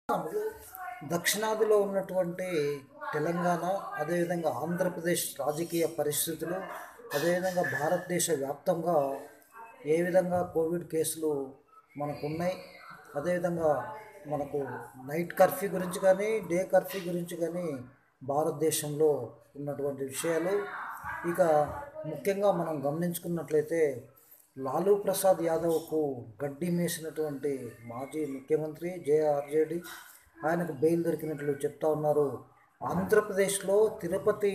దక్షిణాదిలో ఉన్నటువంటి తెలంగాణ అదేవిధంగా ఆంధ్రప్రదేశ్ రాజకీయ పరిస్థితులు అదేవిధంగా భారతదేశ వ్యాప్తంగా ఏ విధంగా కోవిడ్ కేసులు మనకు ఉన్నాయి అదేవిధంగా మనకు నైట్ కర్ఫ్యూ గురించి కానీ డే కర్ఫ్యూ గురించి కానీ భారతదేశంలో ఉన్నటువంటి విషయాలు ఇక ముఖ్యంగా మనం గమనించుకున్నట్లయితే లాలూ ప్రసాద్ యాదవ్కు గడ్డి మేసినటువంటి మాజీ ముఖ్యమంత్రి జేఆర్జేడి ఆయనకు బెయిల్ దొరికినట్లు చెప్తా ఉన్నారు ఆంధ్రప్రదేశ్లో తిరుపతి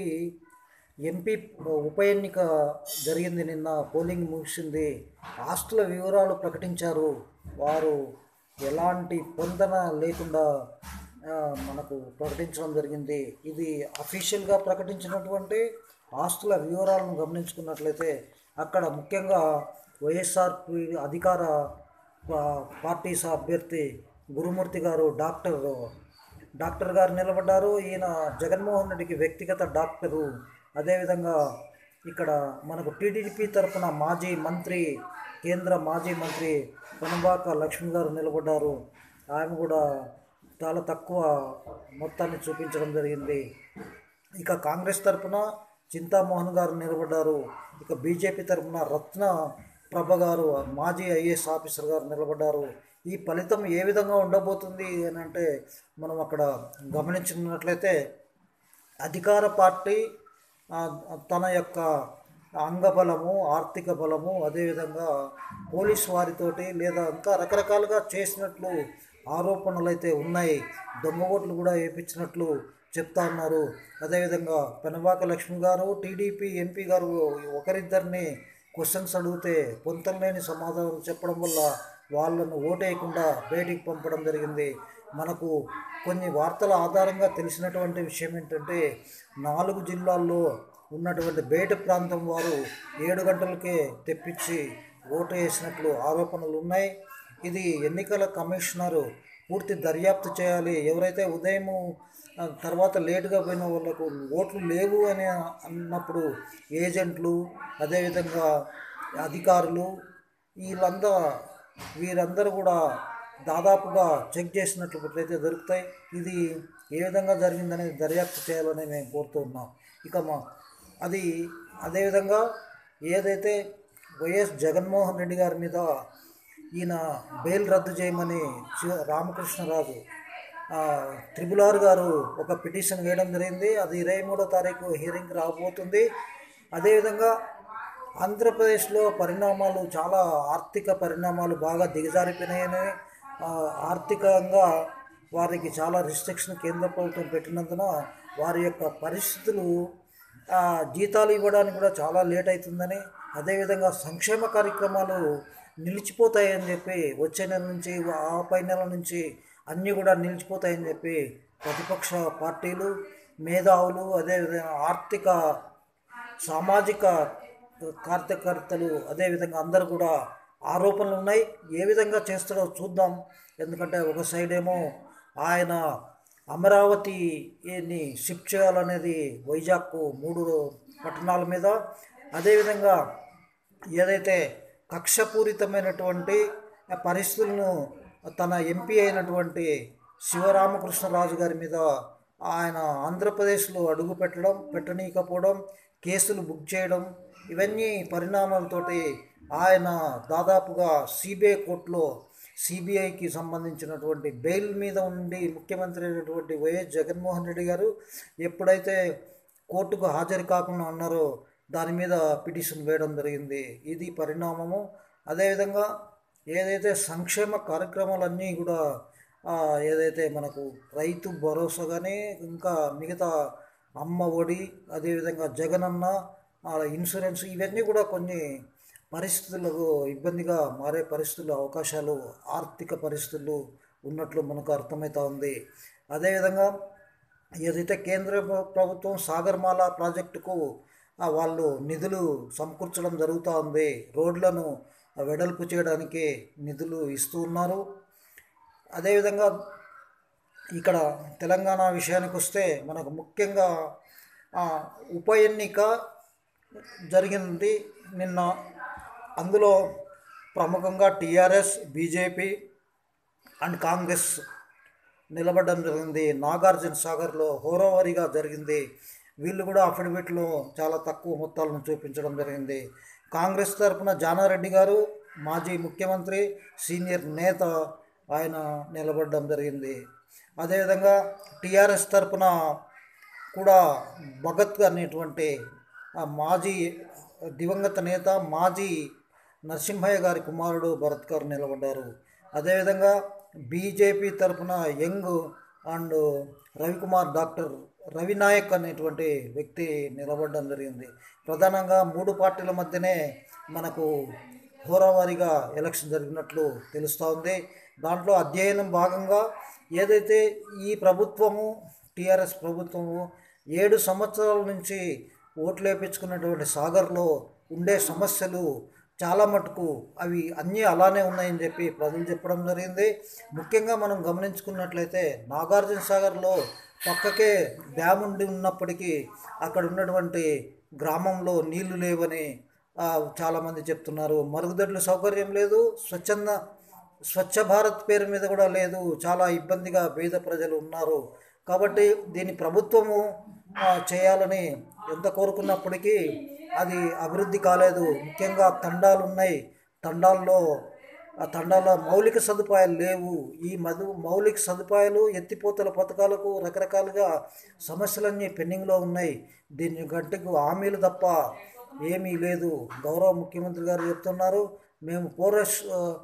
ఎంపీ ఉప ఎన్నిక జరిగింది నిన్న పోలింగ్ ముగిసింది ఆస్తుల వివరాలు ప్రకటించారు వారు ఎలాంటి పొందన లేకుండా ఆ, మనకు ప్రకటించడం జరిగింది ఇది అఫీషియల్గా ప్రకటించినటువంటి ఆస్తుల వివరాలను గమనించుకున్నట్లయితే అక్కడ ముఖ్యంగా వైఎస్ఆర్పి అధికార పా- పార్టీ స- అభ్యర్థి గురుమూర్తి గారు డాక్టర్ డాక్టర్ గారు నిలబడ్డారు ఈయన జగన్మోహన్ రెడ్డికి వ్యక్తిగత డాక్టరు అదేవిధంగా ఇక్కడ మనకు టీడీపీ తరఫున మాజీ మంత్రి కేంద్ర మాజీ మంత్రి కొనబాక లక్ష్మి గారు నిలబడ్డారు ఆమె కూడా చాలా తక్కువ మొత్తాన్ని చూపించడం జరిగింది ఇక కాంగ్రెస్ తరఫున చింతామోహన్ గారు నిలబడ్డారు ఇక బీజేపీ తరఫున రత్న ప్రభ గారు మాజీ ఐఏఎస్ ఆఫీసర్ గారు నిలబడ్డారు ఈ ఫలితం ఏ విధంగా ఉండబోతుంది అని అంటే మనం అక్కడ గమనించినట్లయితే అధికార పార్టీ ఆ, తన యొక్క అంగబలము ఆర్థిక బలము అదేవిధంగా పోలీస్ వారితోటి లేదా ఇంకా రకరకాలుగా చేసినట్లు ఆరోపణలు అయితే ఉన్నాయి దొంగ ఓట్లు కూడా వేయించినట్లు చెప్తా ఉన్నారు అదేవిధంగా పెనబాక లక్ష్మి గారు టీడీపీ ఎంపీ గారు ఒకరిద్దరిని క్వశ్చన్స్ అడిగితే పొంతలేని సమాధానం చెప్పడం వల్ల వాళ్ళను ఓటేయకుండా బయటికి పంపడం జరిగింది మనకు కొన్ని వార్తల ఆధారంగా తెలిసినటువంటి విషయం ఏంటంటే నాలుగు జిల్లాల్లో ఉన్నటువంటి బయట ప్రాంతం వారు ఏడు గంటలకే తెప్పించి ఓటు వేసినట్లు ఆరోపణలు ఉన్నాయి ఇది ఎన్నికల కమిషనరు పూర్తి దర్యాప్తు చేయాలి ఎవరైతే ఉదయం ఆ, తర్వాత లేటుగా పోయిన వాళ్ళకు ఓట్లు లేవు అని అన్నప్పుడు ఏజెంట్లు అదేవిధంగా అధికారులు వీళ్ళంతా వీరందరూ కూడా దాదాపుగా చెక్ చేసినట్లయితే దొరుకుతాయి ఇది ఏ విధంగా జరిగిందనేది దర్యాప్తు చేయాలని మేము కోరుతూ ఉన్నాం ఇక మా అది అదేవిధంగా ఏదైతే వైఎస్ జగన్మోహన్ రెడ్డి గారి మీద ఈయన బెయిల్ రద్దు చేయమని శివ రామకృష్ణరాజు ఆ, త్రిపుల్ ఆర్ గారు ఒక పిటిషన్ వేయడం జరిగింది అది ఇరవై మూడో తారీఖు హియరింగ్ రాబోతుంది అదేవిధంగా ఆంధ్రప్రదేశ్లో పరిణామాలు చాలా ఆర్థిక పరిణామాలు బాగా దిగజారిపోయినాయని ఆ, ఆర్థికంగా వారికి చాలా రిస్ట్రిక్షన్ కేంద్ర ప్రభుత్వం పెట్టినందున వారి యొక్క పరిస్థితులు ఆ, జీతాలు ఇవ్వడానికి కూడా చాలా లేట్ అవుతుందని అదేవిధంగా సంక్షేమ కార్యక్రమాలు నిలిచిపోతాయని చెప్పి వచ్చే నెల నుంచి ఆ పై నెల నుంచి అన్నీ కూడా నిలిచిపోతాయని చెప్పి ప్రతిపక్ష పార్టీలు మేధావులు అదేవిధంగా ఆర్థిక సామాజిక కార్యకర్తలు అదేవిధంగా అందరూ కూడా ఆరోపణలు ఉన్నాయి ఏ విధంగా చేస్తాడో చూద్దాం ఎందుకంటే ఒక సైడ్ ఏమో ఆయన అమరావతిని షిఫ్ట్ చేయాలనేది వైజాగ్ మూడు పట్టణాల మీద అదేవిధంగా ఏదైతే కక్షపూరితమైనటువంటి పరిస్థితులను తన ఎంపీ అయినటువంటి శివరామకృష్ణరాజు గారి మీద ఆయన ఆంధ్రప్రదేశ్లో అడుగు పెట్టడం పెట్టనీయకపోవడం కేసులు బుక్ చేయడం ఇవన్నీ పరిణామాలతోటి ఆయన దాదాపుగా సిబిఐ కోర్టులో సిబిఐకి సంబంధించినటువంటి బెయిల్ మీద ఉండి ముఖ్యమంత్రి అయినటువంటి వైఎస్ జగన్మోహన్ రెడ్డి గారు ఎప్పుడైతే కోర్టుకు హాజరు కాకుండా ఉన్నారో దాని మీద పిటిషన్ వేయడం జరిగింది ఇది పరిణామము అదేవిధంగా ఏదైతే సంక్షేమ కార్యక్రమాలన్నీ కూడా ఆ, ఏదైతే మనకు రైతు భరోసా కానీ ఇంకా మిగతా అమ్మ ఒడి అదేవిధంగా జగనన్న ఆ, ఇన్సూరెన్స్ ఇవన్నీ కూడా కొన్ని పరిస్థితులకు ఇబ్బందిగా మారే పరిస్థితులు అవకాశాలు ఆర్థిక పరిస్థితులు ఉన్నట్లు మనకు అర్థమవుతా ఉంది అదేవిధంగా ఏదైతే కేంద్ర ప్ర- ప్రభుత్వం సాగర్మాల ప్రాజెక్టుకు ఆ, వాళ్ళు నిధులు సమకూర్చడం జరుగుతూ ఉంది రోడ్లను వెడల్పు చేయడానికి నిధులు ఇస్తూ ఉన్నారు అదేవిధంగా ఇక్కడ తెలంగాణ విషయానికి వస్తే మనకు ముఖ్యంగా ఆ, ఉప ఎన్నిక జరిగింది నిన్న అందులో ప్రముఖంగా టీఆర్ఎస్ బీజేపీ అండ్ కాంగ్రెస్ నిలబడడం జరిగింది నాగార్జున సాగర్లో హోరావరిగా జరిగింది వీళ్ళు కూడా అఫిడవిట్లో చాలా తక్కువ మొత్తాలను చూపించడం జరిగింది కాంగ్రెస్ తరపున జానారెడ్డి గారు మాజీ ముఖ్యమంత్రి సీనియర్ నేత ఆయన నిలబడడం జరిగింది అదేవిధంగా టీఆర్ఎస్ తరపున కూడా భగత్ అనేటువంటి ఆ మాజీ దివంగత నేత మాజీ నరసింహయ్య గారి కుమారుడు భరత్ గారు నిలబడ్డారు అదేవిధంగా బీజేపీ తరపున young and Ravikumar doctor Ravinayak అనేటువంటి వ్యక్తి నిలబడడం జరిగింది ప్రధానంగా మూడు పార్టీల మధ్యనే మనకు హోరావారీగా ఎలక్షన్ జరిగినట్లు తెలుస్తూ ఉంది దాంట్లో అధ్యయనం భాగంగా ఏదైతే ఈ ప్రభుత్వము టీఆర్ఎస్ ప్రభుత్వము ఏడు సంవత్సరాల నుంచి ఓట్లు వేయించుకున్నటువంటి సాగర్లో ఉండే సమస్యలు చాలా మటుకు అవి అన్నీ అలానే ఉన్నాయని చెప్పి ప్రజలు చెప్పడం జరిగింది ముఖ్యంగా మనం గమనించుకున్నట్లయితే నాగార్జున సాగర్లో పక్కకే డ్యామ్ ఉండి ఉన్నప్పటికీ అక్కడ ఉన్నటువంటి గ్రామంలో నీళ్లు లేవని ఆ, చాలామంది చెప్తున్నారు మరుగుదొడ్ల సౌకర్యం లేదు స్వచ్ఛంద స్వచ్ఛ భారత్ పేరు మీద కూడా లేదు చాలా ఇబ్బందిగా పేద ప్రజలు ఉన్నారు కాబట్టి దీని ప్రభుత్వము ఆ, చేయాలని ఎంత కోరుకున్నప్పటికీ అది అభివృద్ధి కాలేదు ముఖ్యంగా తండాలు ఉన్నాయి తండాల్లో ఆ తండాల మౌలిక సదుపాయాలు లేవు ఈ మధు మౌలిక సదుపాయాలు ఎత్తిపోతల పథకాలకు రకరకాలుగా సమస్యలన్నీ పెండింగ్లో ఉన్నాయి దీని గంటకు హామీలు తప్ప ఏమీ లేదు గౌరవ ముఖ్యమంత్రి గారు చెప్తున్నారు మేము పోరస్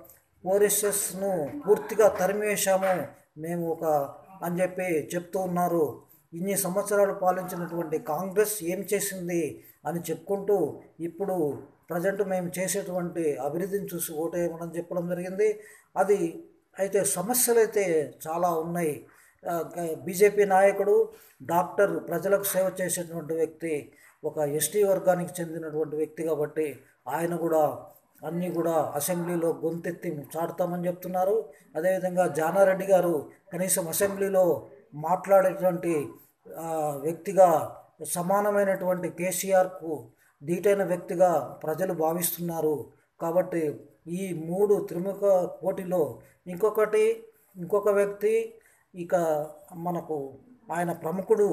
పోరిసెస్ను పూర్తిగా తరిమివేశాము మేము ఒక అని చెప్పి చెప్తూ ఉన్నారు ఇన్ని సంవత్సరాలు పాలించినటువంటి కాంగ్రెస్ ఏం చేసింది అని చెప్పుకుంటూ ఇప్పుడు ప్రజెంట్ మేము చేసేటువంటి అభివృద్ధిని చూసి ఓటేయమని చెప్పడం జరిగింది అది అయితే సమస్యలు అయితే చాలా ఉన్నాయి ఆ, గ- బీజేపీ నాయకుడు డాక్టర్ ప్రజలకు సేవ చేసేటువంటి వ్యక్తి ఒక ఎస్టీ వర్గానికి చెందినటువంటి వ్యక్తి కాబట్టి ఆయన కూడా అన్నీ కూడా అసెంబ్లీలో గొంతెత్తి చాటుతామని చెప్తున్నారు అదేవిధంగా జానారెడ్డి గారు కనీసం అసెంబ్లీలో మాట్లాడేటువంటి ఆ, వ్యక్తిగా సమానమైనటువంటి కేసీఆర్కు ధీటైన వ్యక్తిగా ప్రజలు భావిస్తున్నారు కాబట్టి ఈ మూడు త్రిముఖ పోటీలో ఇంకొకటి ఇంకొక వ్యక్తి ఇక మనకు ఆయన ప్రముఖుడు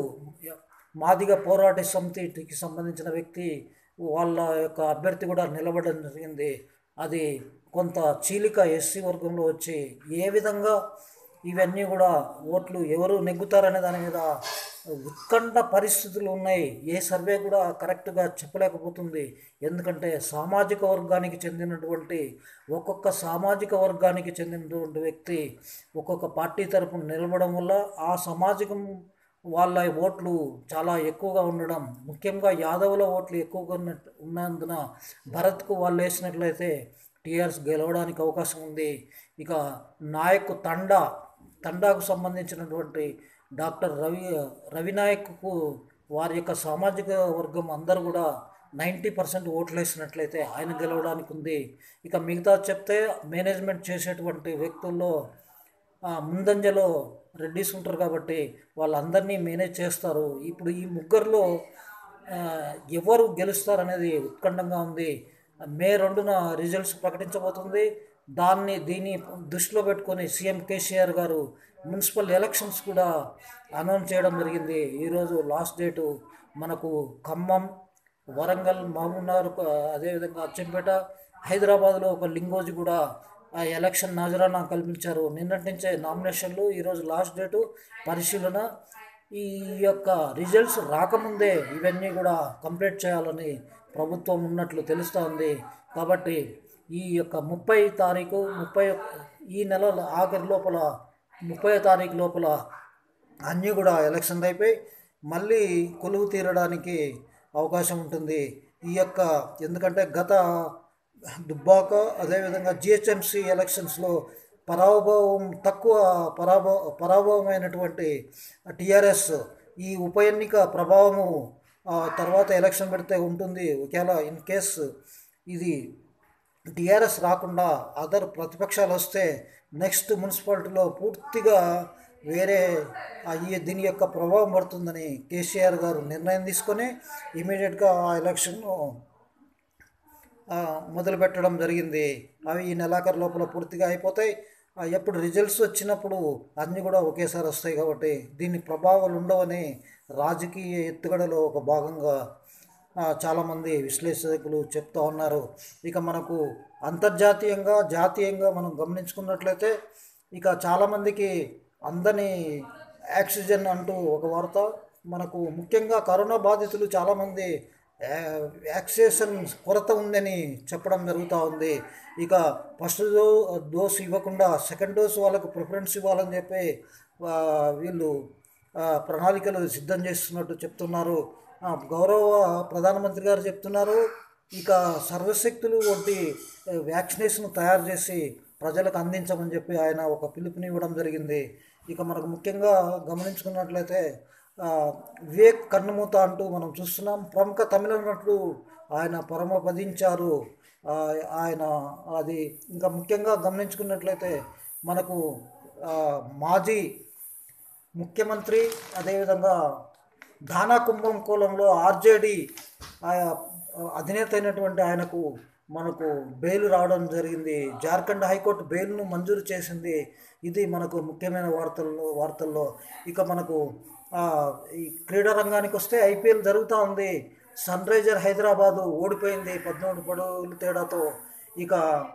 మాదిగ పోరాట సమితికి సంబంధించిన వ్యక్తి వాళ్ళ యొక్క అభ్యర్థి కూడా నిలబడడం జరిగింది అది కొంత చీలిక ఎస్సీ వర్గంలో వచ్చి ఏ విధంగా ఇవన్నీ కూడా ఓట్లు ఎవరు నెగ్గుతారనే దాని మీద ఉత్కంఠ పరిస్థితులు ఉన్నాయి ఏ సర్వే కూడా కరెక్ట్గా చెప్పలేకపోతుంది ఎందుకంటే సామాజిక వర్గానికి చెందినటువంటి ఒక్కొక్క సామాజిక వర్గానికి చెందినటువంటి వ్యక్తి ఒక్కొక్క పార్టీ తరపున నిలబడడం వల్ల ఆ సామాజికం వాళ్ళ ఓట్లు చాలా ఎక్కువగా ఉండడం ముఖ్యంగా యాదవుల ఓట్లు ఎక్కువగా ఉన్నట్టు ఉన్నందున భరత్కు వాళ్ళు వేసినట్లయితే టీఆర్ఎస్ గెలవడానికి అవకాశం ఉంది ఇక నాయక్ తండా తండాకు సంబంధించినటువంటి డాక్టర్ రవి రవినాయక్కు వారి యొక్క సామాజిక వర్గం అందరూ కూడా నైంటీ పర్సెంట్ ఓట్లు వేసినట్లయితే ఆయన గెలవడానికి ఉంది ఇక మిగతా చెప్తే మేనేజ్మెంట్ చేసేటువంటి వ్యక్తుల్లో ఆ, ముందంజలో రెడ్డిస్ ఉంటారు కాబట్టి వాళ్ళందరినీ మేనేజ్ చేస్తారు ఇప్పుడు ఈ ముగ్గురులో ఆ, ఎవరు గెలుస్తారనేది ఉత్కంఠంగా ఉంది మే రెండున రిజల్ట్స్ ప్రకటించబోతుంది దాన్ని దీన్ని దృష్టిలో పెట్టుకొని సీఎం కేసీఆర్ గారు మున్సిపల్ ఎలక్షన్స్ కూడా అనౌన్స్ చేయడం జరిగింది ఈరోజు లాస్ట్ డేటు మనకు ఖమ్మం వరంగల్ మహబూబ్నగర్ అదేవిధంగా అచ్చంపేట హైదరాబాద్లో ఒక లింగోజి కూడా ఆ ఎలక్షన్ నజరానా కల్పించారు నిన్నటి నుంచే నామినేషన్లు ఈరోజు లాస్ట్ డేటు పరిశీలన ఈ యొక్క రిజల్ట్స్ రాకముందే ఇవన్నీ కూడా కంప్లీట్ చేయాలని ప్రభుత్వం ఉన్నట్లు తెలుస్తోంది కాబట్టి ఈ యొక్క ముప్పై తారీఖు ముప్పై ఈ నెల ఆఖరి లోపల ముప్పై తారీఖు లోపల అన్నీ కూడా ఎలక్షన్లు అయిపోయి మళ్ళీ కొలువు తీరడానికి అవకాశం ఉంటుంది ఈ యొక్క ఎందుకంటే గత దుబ్బాక అదేవిధంగా జిహెచ్ఎంసి ఎలక్షన్స్లో పరాభవం తక్కువ పరాభవ పరాభవమైనటువంటి టీఆర్ఎస్ ఈ ఉప ఎన్నిక ప్రభావము ఆ, తర్వాత ఎలక్షన్ పెడితే ఉంటుంది ఒకవేళ ఇన్ కేస్ ఇది టీఆర్ఎస్ రాకుండా అదర్ ప్రతిపక్షాలు వస్తే నెక్స్ట్ మున్సిపాలిటీలో పూర్తిగా వేరే ఆ ఈ దీని యొక్క ప్రభావం పడుతుందని కేసీఆర్ గారు నిర్ణయం తీసుకొని ఇమీడియట్గా ఆ ఎలక్షన్ను ఆ, మొదలు పెట్టడం జరిగింది అవి ఈ నెలాఖరు లోపల పూర్తిగా అయిపోతాయి ఆ, ఎప్పుడు రిజల్ట్స్ వచ్చినప్పుడు అన్నీ కూడా ఒకేసారి వస్తాయి కాబట్టి దీని ప్రభావాలు ఉండవని రాజకీయ ఎత్తుగడలో ఒక భాగంగా ఆ, చాలామంది విశ్లేషకులు చెప్తా ఉన్నారు ఇక మనకు అంతర్జాతీయంగా జాతీయంగా మనం గమనించుకున్నట్లయితే ఇక చాలామందికి అందని ఆక్సిజన్ అంటూ ఒక వార్త మనకు ముఖ్యంగా కరోనా బాధితులు చాలామంది యా- వ్యాక్సినేషన్ కొరత ఉందని చెప్పడం జరుగుతూ ఉంది ఇక ఫస్ట్ డో డోస్ ఇవ్వకుండా సెకండ్ డోస్ వాళ్ళకు ప్రిఫరెన్స్ ఇవ్వాలని చెప్పి ఆ, వీళ్ళు ఆ, ప్రణాళికలు సిద్ధం చేస్తున్నట్టు చెప్తున్నారు ఆ, గౌరవ ప్రధానమంత్రి గారు చెప్తున్నారు ఇక సర్వశక్తులు వంటి ఆ, వ్యాక్సినేషన్ తయారు చేసి ప్రజలకు అందించమని చెప్పి ఆయన ఒక పిలుపునివ్వడం జరిగింది ఇక మనకు ముఖ్యంగా గమనించుకున్నట్లయితే ఆ, వివేక్ కన్నుమూత అంటూ మనం చూస్తున్నాం ప్రముఖ తమిళ నటుడు ఆయన పరమపదించారు ఆ, ఆయన అది ఇంకా ముఖ్యంగా గమనించుకున్నట్లయితే మనకు ఆ, మాజీ ముఖ్యమంత్రి అదేవిధంగా దానా కుంభకోణంలో ఆర్జేడి అధినేత అయినటువంటి ఆయనకు మనకు బెయిల్ రావడం జరిగింది జార్ఖండ్ హైకోర్టు బెయిల్ను మంజూరు చేసింది ఇది మనకు ముఖ్యమైన వార్తల్లో వార్తల్లో ఇక మనకు ఆ, ఈ క్రీడా రంగానికి వస్తే ఐపీఎల్ జరుగుతూ ఉంది సన్ రైజర్ హైదరాబాదు ఓడిపోయింది పద్నాలుగు పడుగుల తేడాతో ఇక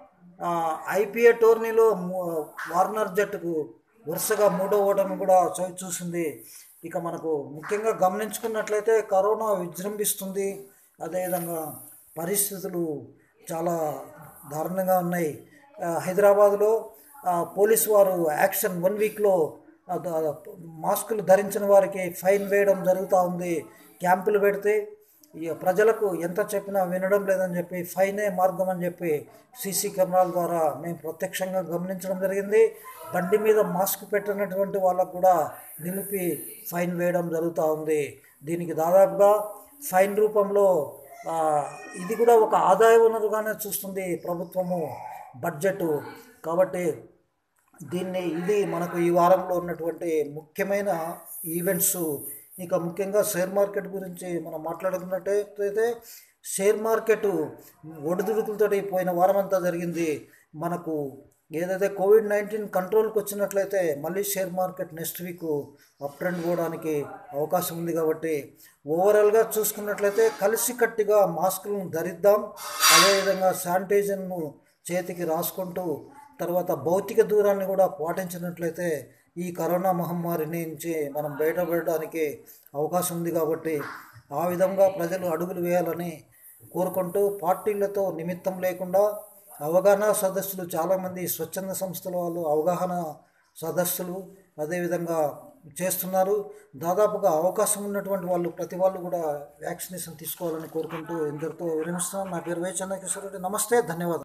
ఐపీఏ టోర్నీలో ము- వార్నర్ జట్టుకు వరుసగా మూడో ఓటమి కూడా చవి చూసింది ఇక మనకు ముఖ్యంగా గమనించుకున్నట్లయితే కరోనా విజృంభిస్తుంది అదేవిధంగా పరిస్థితులు చాలా దారుణంగా ఉన్నాయి ఆ, హైదరాబాదులో ఆ, పోలీసు వారు యాక్షన్ వన్ వీక్లో ఆ, ద- మాస్కులు ధరించిన వారికి ఫైన్ వేయడం జరుగుతూ ఉంది క్యాంపులు పెడితే ఇక ప్రజలకు ఎంత చెప్పినా వినడం లేదని చెప్పి ఫైనే మార్గం అని చెప్పి సీసీ కెమెరాల ద్వారా మేము ప్రత్యక్షంగా గమనించడం జరిగింది బండి మీద మాస్క్ పెట్టినటువంటి వాళ్ళకు కూడా నిలిపి ఫైన్ వేయడం జరుగుతూ ఉంది దీనికి దాదాపుగా ఫైన్ రూపంలో ఆ, ఇది కూడా ఒక ఆదాయ వనరుగానే చూస్తుంది ప్రభుత్వము బడ్జెట్ కాబట్టి దీన్ని ఇది మనకు ఈ వారంలో ఉన్నటువంటి ముఖ్యమైన ఈవెంట్స్ ఇక ముఖ్యంగా షేర్ మార్కెట్ గురించి మనం మాట్లాడుకున్నట్టయితే షేర్ మార్కెట్ ఒడిదుడుకులతో పోయిన వారం అంతా జరిగింది మనకు ఏదైతే కోవిడ్ నైన్టీన్ కంట్రోల్కి వచ్చినట్లయితే మళ్ళీ share market next week up trend పోవడానికి అవకాశం ఉంది కాబట్టి ఓవరాల్గా చూసుకున్నట్లయితే కలిసికట్టుగా మాస్కులను ధరిద్దాం అదేవిధంగా శానిటైజర్ను చేతికి రాసుకుంటూ తర్వాత భౌతిక దూరాన్ని కూడా పాటించినట్లయితే ఈ కరోనా మహమ్మారి నుంచి మనం బయటపడడానికి అవకాశం ఉంది కాబట్టి ఆ విధంగా ప్రజలు అడుగులు వేయాలని కోరుకుంటూ పార్టీలతో నిమిత్తం లేకుండా అవగాహన సదస్సులు చాలామంది స్వచ్ఛంద సంస్థల వాళ్ళు అవగాహన సదస్సులు అదేవిధంగా చేస్తున్నారు దాదాపుగా అవకాశం ఉన్నటువంటి వాళ్ళు ప్రతి వాళ్ళు కూడా వ్యాక్సినేషన్ తీసుకోవాలని కోరుకుంటూ ఇందరితో విరమిస్తున్నాను నా పేరు వై చెన్నకేశ్వర రెడ్డి నమస్తే ధన్యవాదాలు